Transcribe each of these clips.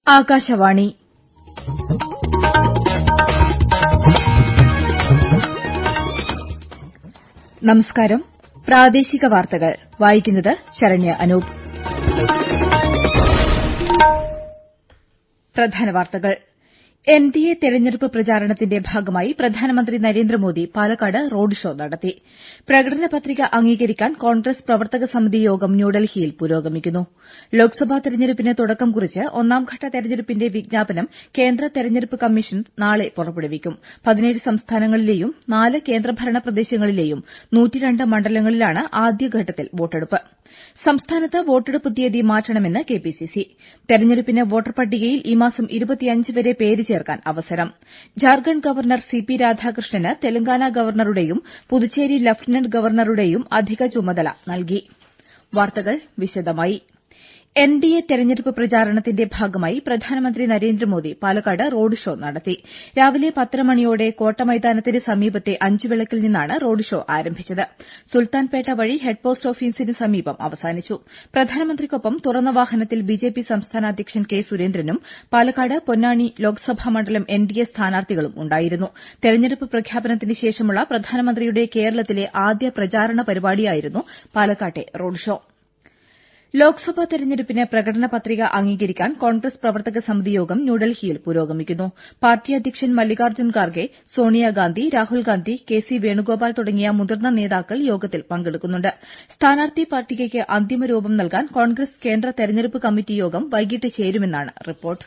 ആകാശവാണി നമസ്കാരം പ്രാദേശിക വാർത്തകൾ വായിക്കുന്നത് ശരണ്യ അനൂപ് പ്രധാന വാർത്തകൾ എൻഡിഎ തെരഞ്ഞെടുപ്പ് പ്രചാരണത്തിന്റെ ഭാഗമായി പ്രധാനമന്ത്രി നരേന്ദ്രമോദി പാലക്കാട് റോഡ് ഷോ നടത്തി പ്രകടന പത്രിക അംഗീകരിക്കാൻ കോൺഗ്രസ് പ്രവർത്തക സമിതി യോഗം ന്യൂഡൽഹിയിൽ പുരോഗമിക്കുന്നു ലോക്സഭാ തെരഞ്ഞെടുപ്പിന് തുടക്കം കുറിച്ച് ഒന്നാംഘട്ട തെരഞ്ഞെടുപ്പിന്റെ വിജ്ഞാപനം കേന്ദ്ര തെരഞ്ഞെടുപ്പ് കമ്മീഷൻ നാളെ പുറപ്പെടുവിക്കും പതിനേഴ് സംസ്ഥാനങ്ങളിലെയും നാല് കേന്ദ്രഭരണ പ്രദേശങ്ങളിലെയും മണ്ഡലങ്ങളിലാണ് ആദ്യഘട്ടത്തിൽ വോട്ടെടുപ്പ് സംസ്ഥാനത്ത് വോട്ടെടുപ്പ് തീയതി മാറ്റണമെന്ന് കെപിസിസി തെരഞ്ഞെടുപ്പിന് വോട്ടർ പട്ടികയിൽ ഈ മാസം വരെ പേര് ചേർക്കാൻ അവസരം ജാർഖണ്ഡ് ഗവർണർ സി പി രാധാകൃഷ്ണന് തെലങ്കാന ഗവർണറുടെയും പുതുച്ചേരി ലഫ്റ്റനന്റ് ഗവർണറുടെയും അധിക ചുമതല നൽകി വാർത്തകൾ വിശദമായി എൻഡിഎ തെരഞ്ഞെടുപ്പ് പ്രചാരണത്തിന്റെ ഭാഗമായി പ്രധാനമന്ത്രി നരേന്ദ്രമോദി പാലക്കാട് റോഡ് ഷോ നടത്തി രാവിലെ പത്തര മണിയോടെ കോട്ടമൈതാനത്തിന് സമീപത്തെ അഞ്ചുവിളക്കിൽ നിന്നാണ് റോഡ് ഷോ ആരംഭിച്ചത് സുൽത്താൻപേട്ട വഴി ഹെഡ് പോസ്റ്റ് ഓഫീസിന് സമീപം അവസാനിച്ചു പ്രധാനമന്ത്രിക്കൊപ്പം തുറന്ന വാഹനത്തിൽ ബിജെപി സംസ്ഥാന അധ്യക്ഷൻ കെ സുരേന്ദ്രനും പാലക്കാട് പൊന്നാനി ലോക്സഭാ മണ്ഡലം എൻഡിഎ സ്ഥാനാർത്ഥികളും ഉണ്ടായിരുന്നു തെരഞ്ഞെടുപ്പ് പ്രഖ്യാപനത്തിന് ശേഷമുള്ള പ്രധാനമന്ത്രിയുടെ കേരളത്തിലെ ആദ്യ പ്രചാരണ പരിപാടിയായിരുന്നു പാലക്കാട്ടെ റോഡ് ഷോ ലോക്സഭാ തെരഞ്ഞെടുപ്പിന് പ്രകടന പത്രിക അംഗീകരിക്കാൻ കോൺഗ്രസ് പ്രവർത്തക സമിതി യോഗം ന്യൂഡൽഹിയിൽ പുരോഗമിക്കുന്നു പാർട്ടി അധ്യക്ഷൻ മല്ലികാർജ്ജുൻ ഖാർഗെ സോണിയാഗാന്ധി രാഹുൽഗാന്ധി കെ സി വേണുഗോപാൽ തുടങ്ങിയ മുതിർന്ന നേതാക്കൾ യോഗത്തിൽ പങ്കെടുക്കുന്നുണ്ട് സ്ഥാനാർത്ഥി പട്ടികയ്ക്ക് അന്തിമ രൂപം നൽകാൻ കോൺഗ്രസ് കേന്ദ്ര തെരഞ്ഞെടുപ്പ് കമ്മിറ്റി യോഗം വൈകിട്ട് ചേരുമെന്നാണ് റിപ്പോർട്ട്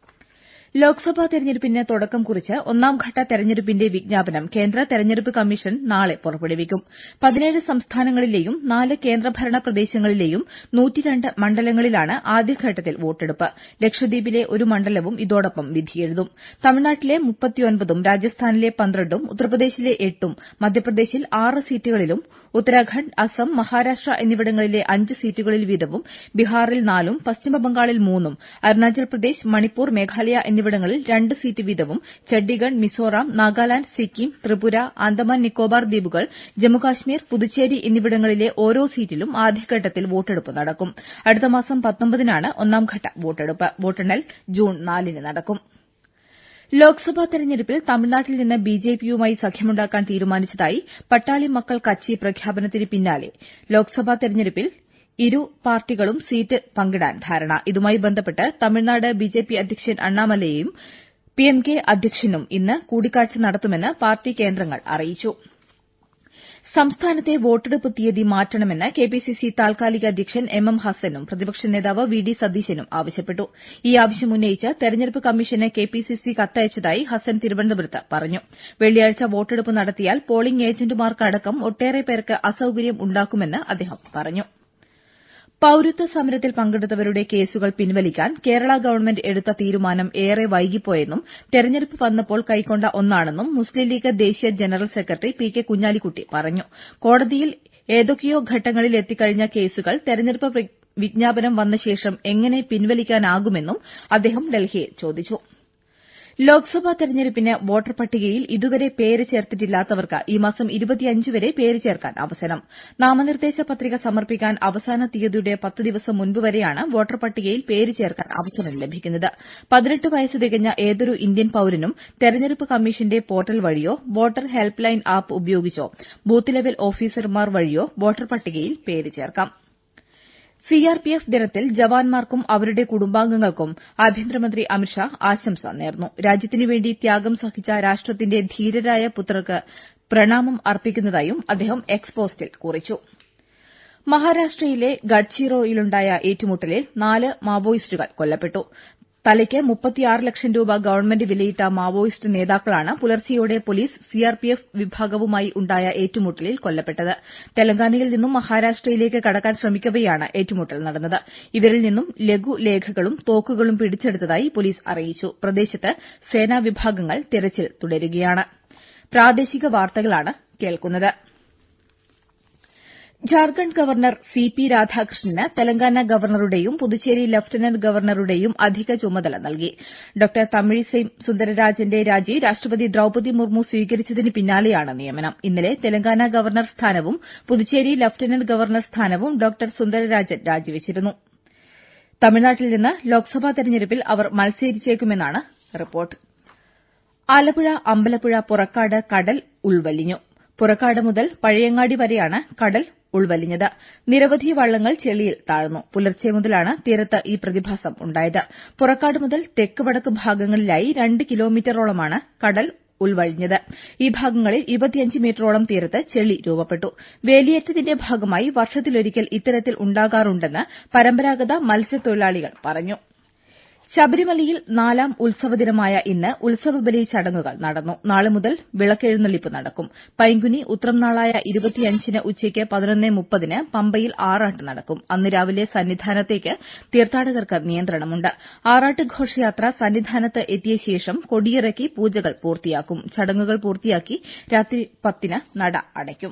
ലോക്സഭാ തെരഞ്ഞെടുപ്പിന് തുടക്കം കുറിച്ച് ഒന്നാംഘട്ട തെരഞ്ഞെടുപ്പിന്റെ വിജ്ഞാപനം കേന്ദ്ര തെരഞ്ഞെടുപ്പ് കമ്മീഷൻ നാളെ പുറപ്പെടുവിക്കും പതിനേഴ് സംസ്ഥാനങ്ങളിലെയും നാല് കേന്ദ്രഭരണ പ്രദേശങ്ങളിലെയും മണ്ഡലങ്ങളിലാണ് ആദ്യഘട്ടത്തിൽ വോട്ടെടുപ്പ് ലക്ഷദ്വീപിലെ ഒരു മണ്ഡലവും ഇതോടൊപ്പം വിധിയെഴുതും തമിഴ്നാട്ടിലെ ഉം രാജസ്ഥാനിലെ പന്ത്രണ്ടും ഉത്തർപ്രദേശിലെ എട്ടും മധ്യപ്രദേശിൽ ആറ് സീറ്റുകളിലും ഉത്തരാഖണ്ഡ് അസം മഹാരാഷ്ട്ര എന്നിവിടങ്ങളിലെ അഞ്ച് സീറ്റുകളിൽ വീതവും ബീഹാറിൽ നാലും പശ്ചിമബംഗാളിൽ മൂന്നും അരുണാചൽ പ്രദേശ് മണിപ്പൂർ മേഘാലയ എന്നിവിടങ്ങളിൽ രണ്ട് സീറ്റ് വീതവും ചണ്ഡിഗഡ് മിസോറാം നാഗാലാന്റ് സിക്കിം ത്രിപുര ആൻഡമാൻ നിക്കോബാർ ദ്വീപുകൾ ജമ്മുകാശ്മീർ പുതുച്ചേരി എന്നിവിടങ്ങളിലെ ഓരോ സീറ്റിലും ആദ്യഘട്ടത്തിൽ വോട്ടെടുപ്പ് നടക്കും അടുത്ത മാസം പത്തൊമ്പതിനാണ് ഒന്നാംഘട്ട വോട്ടെടുപ്പ് വോട്ടെണ്ണൽ ജൂൺ നാലിന് നടക്കും ലോക്സഭാ തെരഞ്ഞെടുപ്പിൽ തമിഴ്നാട്ടിൽ നിന്ന് ബിജെപിയുമായി സഖ്യമുണ്ടാക്കാൻ തീരുമാനിച്ചതായി പട്ടാളി മക്കൾ കച്ചി പ്രഖ്യാപനത്തിന് പിന്നാലെ ലോക്സഭാ തെരഞ്ഞെടുപ്പിൽ ഇരു പാർട്ടികളും സീറ്റ് പങ്കിടാൻ ധാരണ ഇതുമായി ബന്ധപ്പെട്ട് തമിഴ്നാട് ബിജെപി അധ്യക്ഷൻ അണ്ണാമലയും പിഎംകെ അധ്യക്ഷനും ഇന്ന് കൂടിക്കാഴ്ച നടത്തുമെന്ന് പാർട്ടി കേന്ദ്രങ്ങൾ അറിയിച്ചു സംസ്ഥാനത്തെ വോട്ടെടുപ്പ് തീയതി മാറ്റണമെന്ന് കെപിസിസി താൽക്കാലിക അധ്യക്ഷൻ എം എം ഹസനും പ്രതിപക്ഷ നേതാവ് വി ഡി സതീശനും ആവശ്യപ്പെട്ടു ഈ ആവശ്യം ഉന്നയിച്ച് തെരഞ്ഞെടുപ്പ് കമ്മീഷന് കെപിസിസി കത്തയച്ചതായി ഹസൻ തിരുവനന്തപുരത്ത് പറഞ്ഞു വെള്ളിയാഴ്ച വോട്ടെടുപ്പ് നടത്തിയാൽ പോളിംഗ് ഏജന്റുമാർക്കടക്കം ഒട്ടേറെ പേർക്ക് അസൌകര്യം ഉണ്ടാക്കുമെന്ന് അദ്ദേഹം പറഞ്ഞു പൌരത്വ സമരത്തിൽ പങ്കെടുത്തവരുടെ കേസുകൾ പിൻവലിക്കാൻ കേരള ഗവൺമെന്റ് എടുത്ത തീരുമാനം ഏറെ വൈകിപ്പോയെന്നും തെരഞ്ഞെടുപ്പ് വന്നപ്പോൾ കൈക്കൊണ്ട ഒന്നാണെന്നും മുസ്ലിം ലീഗ് ദേശീയ general secretary P K Kunhalikutty പറഞ്ഞു കോടതിയിൽ ഏതൊക്കെയോ ഘട്ടങ്ങളിൽ എത്തിക്കഴിഞ്ഞ കേസുകൾ തെരഞ്ഞെടുപ്പ് വിജ്ഞാപനം വന്ന ശേഷം എങ്ങനെ പിൻവലിക്കാനാകുമെന്നും അദ്ദേഹം ഡൽഹിയിൽ ചോദിച്ചു ലോക്സഭാ തെരഞ്ഞെടുപ്പിന് വോട്ടർ പട്ടികയിൽ ഇതുവരെ പേര് ചേർത്തിട്ടില്ലാത്തവർക്ക് ഈ മാസം വരെ പേര് ചേർക്കാൻ അവസരം നാമനിർദ്ദേശ പത്രിക സമർപ്പിക്കാൻ അവസാന തീയതിയുടെ പത്ത് ദിവസം മുൻപ് വരെയാണ് വോട്ടർ പട്ടികയിൽ പേര് ചേർക്കാൻ അവസരം ലഭിക്കുന്നത് പതിനെട്ട് വയസ്സ് തികഞ്ഞ ഏതൊരു ഇന്ത്യൻ പൌരനും തെരഞ്ഞെടുപ്പ് കമ്മീഷന്റെ പോർട്ടൽ വഴിയോ വോട്ടർ ഹെൽപ്പ് ലൈൻ ആപ്പ് ഉപയോഗിച്ചോ ബൂത്ത് ലെവൽ ഓഫീസർമാർ വഴിയോ വോട്ടർ പട്ടികയിൽ പേര് ചേർക്കാം സിആർപിഎഫ് ദിനത്തിൽ ജവാന്മാർക്കും അവരുടെ കുടുംബാംഗങ്ങൾക്കും ആഭ്യന്തരമന്ത്രി അമിത്ഷാ ആശംസ നേർന്നു രാജ്യത്തിനുവേണ്ടി ത്യാഗം സഹിച്ച രാഷ്ട്രത്തിന്റെ ധീരരായ പുത്രർക്ക് പ്രണാമം അർപ്പിക്കുന്നതായും അദ്ദേഹം എക്സ് പോസ്റ്റിൽ കുറിച്ചു മഹാരാഷ്ട്രയിലെ ഗഡ്ചിറോയിലുണ്ടായ ഏറ്റുമുട്ടലിൽ നാല് മാവോയിസ്റ്റുകൾ കൊല്ലപ്പെട്ടു തലയ്ക്ക് മുപ്പത്തിയാറ് ലക്ഷം രൂപ ഗവൺമെന്റ് വിലയിട്ട മാവോയിസ്റ്റ് നേതാക്കളാണ് പുലർച്ചെയോടെ പോലീസ് സിആർപിഎഫ് വിഭാഗവുമായി ഉണ്ടായ ഏറ്റുമുട്ടലിൽ കൊല്ലപ്പെട്ടത് തെലങ്കാനയിൽ നിന്നും മഹാരാഷ്ട്രയിലേക്ക് കടക്കാൻ ശ്രമിക്കവെയാണ് ഏറ്റുമുട്ടൽ നടന്നത് ഇവരിൽ നിന്നും ലഘുലേഖകളും തോക്കുകളും പിടിച്ചെടുത്തതായി പോലീസ് അറിയിച്ചു പ്രദേശത്ത് സേനാ വിഭാഗങ്ങൾ തെരച്ചിൽ തുടരുകയാണ് ജാർഖണ്ഡ് ഗവർണർ സി പി രാധാകൃഷ്ണന് തെലങ്കാന ഗവർണറുടെയും പുതുച്ചേരി ലഫ്റ്റനന്റ് ഗവർണറുടെയും അധിക ചുമതല നൽകി ഡോ തമിഴിസൈ സുന്ദരരാജന്റെ രാജി രാഷ്ട്രപതി ദ്രൌപദി മുർമു സ്വീകരിച്ചതിന് പിന്നാലെയാണ് നിയമനം ഇന്നലെ തെലങ്കാന ഗവർണർ സ്ഥാനവും പുതുച്ചേരി ലഫ്റ്റനന്റ് ഗവർണർ സ്ഥാനവും ഡോ സുന്ദരരാജൻ രാജിവച്ചിരുന്നു തമിഴ്നാട്ടിൽ നിന്ന് ലോക്സഭാ തെരഞ്ഞെടുപ്പിൽ അവർ മത്സരിച്ചേക്കുമെന്നാണ് റിപ്പോർട്ട് ആലപ്പുഴ അമ്പലപ്പുഴ പുറക്കാട് കടൽ ഉൾവലിഞ്ഞു പുറക്കാട് മുതൽ പഴയങ്ങാടി വരെയാണ് കടൽ ഉൾവലിഞ്ഞത് നിരവധി വള്ളങ്ങൾ ചെളിയിൽ താഴ്ന്നു പുലർച്ചെ മുതലാണ് തീരത്ത് ഈ പ്രതിഭാസം ഉണ്ടായത് പുറക്കാട് മുതൽ തെക്ക് വടക്ക് ഭാഗങ്ങളിലായി രണ്ട് കിലോമീറ്ററോളമാണ് കടൽ ഉൾവലിഞ്ഞത് ഈ ഭാഗങ്ങളിൽ ഇരുപത്തിയഞ്ച് മീറ്ററോളം തീരത്ത് ചെളി രൂപപ്പെട്ടു വേലിയേറ്റത്തിന്റെ ഭാഗമായി വർഷത്തിലൊരിക്കൽ ഇത്തരത്തിൽ ഉണ്ടാകാറുണ്ടെന്ന് പരമ്പരാഗത മത്സ്യത്തൊഴിലാളികൾ പറഞ്ഞു ശബരിമലയിൽ നാലാം ഉത്സവദിനമായ ഇന്ന് ഉത്സവബലി ചടങ്ങുകൾ നടന്നു നാളെ മുതൽ വിളക്കെഴുന്നള്ളിപ്പ് നടക്കും പൈങ്കുനി ഉത്രം നാളായ ഇരുപത്തിയഞ്ചിന് ഉച്ചയ്ക്ക് പതിനൊന്ന് മുപ്പതിന് പമ്പയിൽ ആറാട്ട് നടക്കും അന്ന് രാവിലെ സന്നിധാനത്തേക്ക് തീർത്ഥാടകർക്ക് നിയന്ത്രണമുണ്ട് ആറാട്ട് ഘോഷയാത്ര സന്നിധാനത്ത് എത്തിയ ശേഷം കൊടിയിറക്കി പൂജകൾ പൂർത്തിയാക്കും ചടങ്ങുകൾ പൂർത്തിയാക്കി രാത്രി പത്തിന് നട അടയ്ക്കും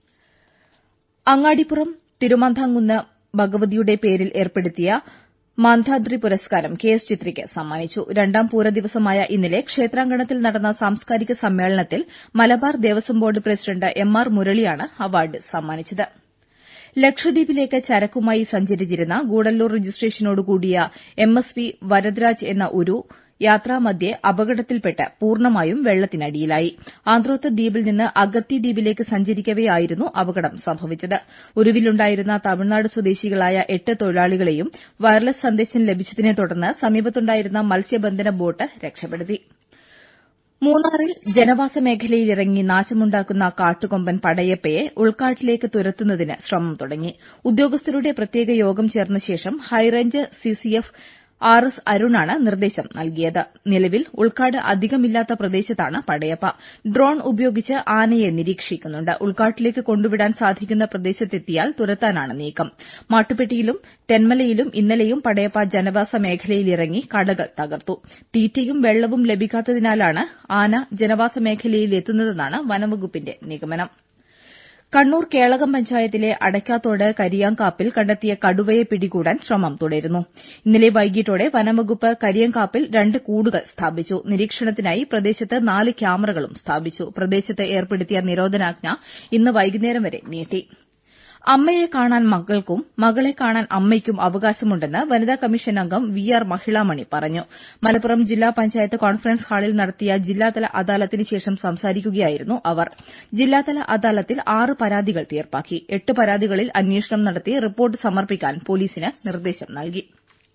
അങ്ങാടിപ്പുറം തിരുമാന്ധാംകുന്ന് ഭഗവതിയുടെ പേരിൽ ഏർപ്പെടുത്തിയ മാന്ധാദ്രി പുരസ്കാരം കെ എസ് ചിത്രയ്ക്ക് സമ്മാനിച്ചു രണ്ടാം പൂരദിവസമായ ഇന്നലെ ക്ഷേത്രാങ്കണത്തിൽ നടന്ന സാംസ്കാരിക സമ്മേളനത്തിൽ Malabar Devaswom board president M R മുരളിയാണ് അവാർഡ് സമ്മാനിച്ചത് ലക്ഷദ്വീപിലേക്ക് ചരക്കുമായി സഞ്ചരിച്ചിരുന്ന ഗൂഡല്ലൂർ രജിസ്ട്രേഷനോടുകൂടിയ എം എസ് വി വരദരാജ് എന്ന ഒരു യാത്രാമധ്യേ അപകടത്തിൽപ്പെട്ട് പൂർണ്ണമായും വെള്ളത്തിനടിയിലായി ആന്ത്രോത്ത് ദ്വീപിൽ നിന്ന് അഗത്തി ദ്വീപിലേക്ക് സഞ്ചരിക്കവെയായിരുന്നു അപകടം സംഭവിച്ചത് ഉരുവിലുണ്ടായിരുന്ന തമിഴ്നാട് സ്വദേശികളായ എട്ട് തൊഴിലാളികളെയും വയർലെസ് സന്ദേശം ലഭിച്ചതിനെ തുടർന്ന് സമീപത്തുണ്ടായിരുന്ന മത്സ്യബന്ധന ബോട്ട് രക്ഷപ്പെടുത്തി മൂന്നാറിൽ ജനവാസ മേഖലയിലിറങ്ങി നാശമുണ്ടാക്കുന്ന കാട്ടുകൊമ്പൻ പടയപ്പയെ ഉൾക്കാട്ടിലേക്ക് തുരത്തുന്നതിന് ശ്രമം തുടങ്ങി ഉദ്യോഗസ്ഥരുടെ പ്രത്യേക യോഗം ചേർന്ന ശേഷം ഹൈറേഞ്ച് സിസിഎഫ് ആർ എസ് അരുണാണ് നിർദ്ദേശം നൽകിയത് നിലവിൽ ഉൾക്കാട് അധികമില്ലാത്ത പ്രദേശത്താണ് പടയപ്പ ഡ്രോൺ ഉപയോഗിച്ച് ആനയെ നിരീക്ഷിക്കുന്നുണ്ട് ഉൾക്കാട്ടിലേക്ക് കൊണ്ടുവിടാൻ സാധിക്കുന്ന പ്രദേശത്തെത്തിയാൽ തുരത്താനാണ് നീക്കം മാട്ടുപ്പെട്ടിയിലും തെന്മലയിലും ഇന്നലെയും പടയപ്പ ജനവാസ മേഖലയിലിറങ്ങി കടകൾ തകർത്തു തീറ്റയും വെള്ളവും ലഭിക്കാത്തതിനാലാണ് ആന ജനവാസ മേഖലയിലെത്തുന്നതെന്നാണ് വനംവകുപ്പിന്റെ നിഗമനം കണ്ണൂർ കേളകം പഞ്ചായത്തിലെ അടയ്ക്കാത്തോട് കരിയാങ്കാപ്പിൽ കണ്ടെത്തിയ കടുവയെ പിടികൂടാൻ ശ്രമം തുടരുന്നു ഇന്നലെ വൈകിട്ടോടെ വനംവകുപ്പ് കരിയങ്കാപ്പിൽ രണ്ട് കൂടുകൾ സ്ഥാപിച്ചു നിരീക്ഷണത്തിനായി പ്രദേശത്ത് നാല് ക്യാമറകളും സ്ഥാപിച്ചു പ്രദേശത്ത് ഏർപ്പെടുത്തിയ നിരോധനാജ്ഞ ഇന്ന് വൈകുന്നേരം വരെ നീട്ടി അമ്മയെ കാണാൻ മകൾക്കും മകളെ കാണാൻ അമ്മയ്ക്കും അവകാശമുണ്ടെന്ന് വനിതാ കമ്മീഷൻ അംഗം വി ആർ മഹിളാമണി പറഞ്ഞു മലപ്പുറം ജില്ലാ പഞ്ചായത്ത് കോൺഫറൻസ് ഹാളിൽ നടത്തിയ ജില്ലാതല അദാലത്തിന് ശേഷം സംസാരിക്കുകയായിരുന്നു അവർ ജില്ലാതല അദാലത്തിൽ ആറ് പരാതികൾ തീർപ്പാക്കി എട്ട് പരാതികളിൽ അന്വേഷണം നടത്തി റിപ്പോർട്ട് സമർപ്പിക്കാൻ പോലീസിന് നിർദ്ദേശം നൽകി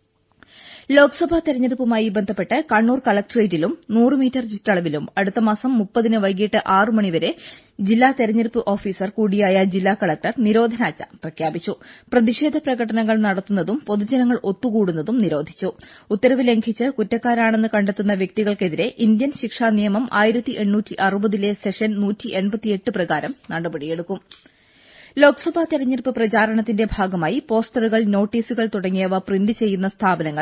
ലോക്സഭാ തെരഞ്ഞെടുപ്പുമായി ബന്ധപ്പെട്ട് കണ്ണൂർ കളക്ടറേറ്റിലും നൂറ് മീറ്റർ ചുറ്റളവിലും അടുത്ത മാസം മുപ്പതിന് വൈകിട്ട് ആറ് മണിവരെ ജില്ലാ തെരഞ്ഞെടുപ്പ് ഓഫീസർ കൂടിയായ ജില്ലാ കളക്ടർ നിരോധനാജ്ഞ പ്രഖ്യാപിച്ചു പ്രതിഷേധ പ്രകടനങ്ങൾ നടത്തുന്നതും പൊതുജനങ്ങൾ ഒത്തുകൂടുന്നതും നിരോധിച്ചു ഉത്തരവ് ലംഘിച്ച് കുറ്റക്കാരാണെന്ന് കണ്ടെത്തുന്ന വ്യക്തികൾക്കെതിരെ ഇന്ത്യൻ ശിക്ഷാ നിയമം ലെ സെഷൻ പ്രകാരം നടപടിയെടുക്കും ലോക്സഭാ തെരഞ്ഞെടുപ്പ് പ്രചാരണത്തിന്റെ ഭാഗമായി പോസ്റ്ററുകൾ നോട്ടീസുകൾ തുടങ്ങിയവ പ്രിന്റ് ചെയ്യുന്ന സ്ഥാപനങ്ങൾ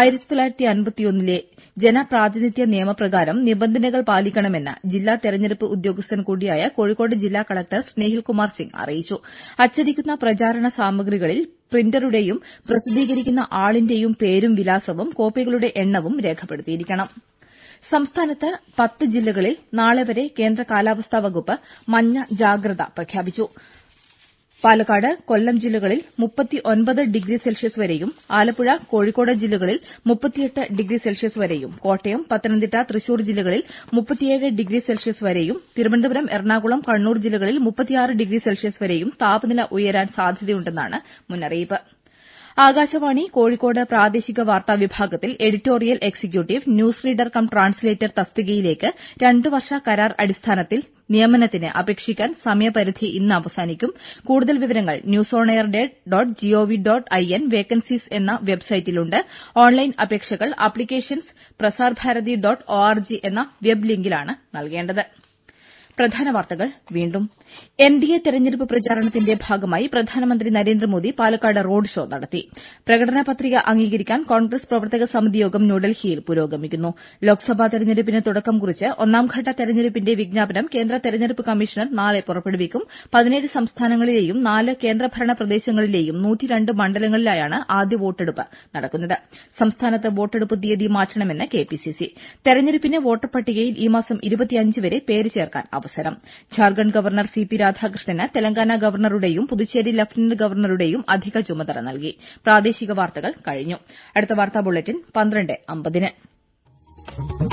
ലെ ജനപ്രാതിനിധ്യ നിയമപ്രകാരം നിബന്ധനകൾ പാലിക്കണമെന്ന് ജില്ലാ തെരഞ്ഞെടുപ്പ് ഉദ്യോഗസ്ഥൻ കൂടിയായ കോഴിക്കോട് ജില്ലാ കളക്ടർ സ്നേഹിൽ കുമാർ സിംഗ് അറിയിച്ചു അച്ചടിക്കുന്ന പ്രചാരണ സാമഗ്രികളിൽ പ്രിന്ററുടെയും പ്രസിദ്ധീകരിക്കുന്ന ആളിന്റെയും പേരും വിലാസവും കോപ്പികളുടെ എണ്ണവും രേഖപ്പെടുത്തിയിരിക്കണം സംസ്ഥാനത്ത് പത്ത് ജില്ലകളിൽ നാളെ വരെ കേന്ദ്ര കാലാവസ്ഥാ വകുപ്പ് മഞ്ഞ ജാഗ്രത പ്രഖ്യാപിച്ചു പാലക്കാട് കൊല്ലം ജില്ലകളിൽ ഡിഗ്രി സെൽഷ്യസ് വരെയും ആലപ്പുഴ കോഴിക്കോട് ജില്ലകളിൽ ഡിഗ്രി സെൽഷ്യസ് വരെയും കോട്ടയം പത്തനംതിട്ട തൃശൂർ ജില്ലകളിൽ ഡിഗ്രി സെൽഷ്യസ് വരെയും തിരുവനന്തപുരം എറണാകുളം കണ്ണൂർ ജില്ലകളിൽ ഡിഗ്രി സെൽഷ്യസ് വരെയും താപനില ഉയരാൻ സാധ്യതയുണ്ടെന്നാണ് മുന്നറിയിപ്പ് ആകാശവാണി കോഴിക്കോട് പ്രാദേശിക വാർത്താ വിഭാഗത്തിൽ editorial executive news reader cum translator തസ്തികയിലേക്ക് രണ്ട് വർഷ കരാർ അടിസ്ഥാനത്തിൽ നിയമനത്തിന് അപേക്ഷിക്കാൻ സമയപരിധി ഇന്ന് അവസാനിക്കും കൂടുതൽ വിവരങ്ങൾ news on air dot gov dot I N vacancies എന്ന വെബ്സൈറ്റിലുണ്ട് ഓൺലൈൻ അപേക്ഷകൾ applications Prasar Bharati dot ORG എന്ന വെബ് ലിങ്കിലാണ് നൽകേണ്ടത് പ്രധാന വാർത്തകൾ വീണ്ടും എൻഡിഎ തെരഞ്ഞെടുപ്പ് പ്രചാരണത്തിന്റെ ഭാഗമായി പ്രധാനമന്ത്രി നരേന്ദ്രമോദി പാലക്കാട് റോഡ് ഷോ നടത്തി പ്രകടന പത്രിക അംഗീകരിക്കാൻ കോൺഗ്രസ് പ്രവർത്തക സമിതി യോഗം ന്യൂഡൽഹിയിൽ പുരോഗമിക്കുന്നു ലോക്സഭാ തെരഞ്ഞെടുപ്പിന് തുടക്കം കുറിച്ച് ഒന്നാംഘട്ട തെരഞ്ഞെടുപ്പിന്റെ വിജ്ഞാപനം കേന്ദ്ര തെരഞ്ഞെടുപ്പ് കമ്മീഷണർ നാളെ പുറപ്പെടുവിക്കും പതിനേഴ് സംസ്ഥാനങ്ങളിലെയും നാല് കേന്ദ്രഭരണ പ്രദേശങ്ങളിലെയും മണ്ഡലങ്ങളിലായാണ് ആദ്യ വോട്ടെടുപ്പ് നടക്കുന്നത് സംസ്ഥാനത്ത് വോട്ടെടുപ്പ് തീയതി മാറ്റണമെന്ന് കെപിസിസി തെരഞ്ഞെടുപ്പിന് വോട്ടർ പട്ടികയിൽ ഈ മാസം വരെ പേര് ചേർക്കാൻ അവസരം അവസരം ഝാർഖണ്ഡ് ഗവർണർ സി പി രാധാകൃഷ്ണന് തെലങ്കാന ഗവർണറുടെയും പുതുച്ചേരി ലഫ്റ്റനന്റ് ഗവർണറുടെയും അധിക ചുമതല നൽകി പ്രാദേശിക വാർത്തകൾ കഴിഞ്ഞു അടുത്ത വാർത്താ ബുള്ളറ്റിൻ പന്ത്രണ്ട് അമ്പതിന്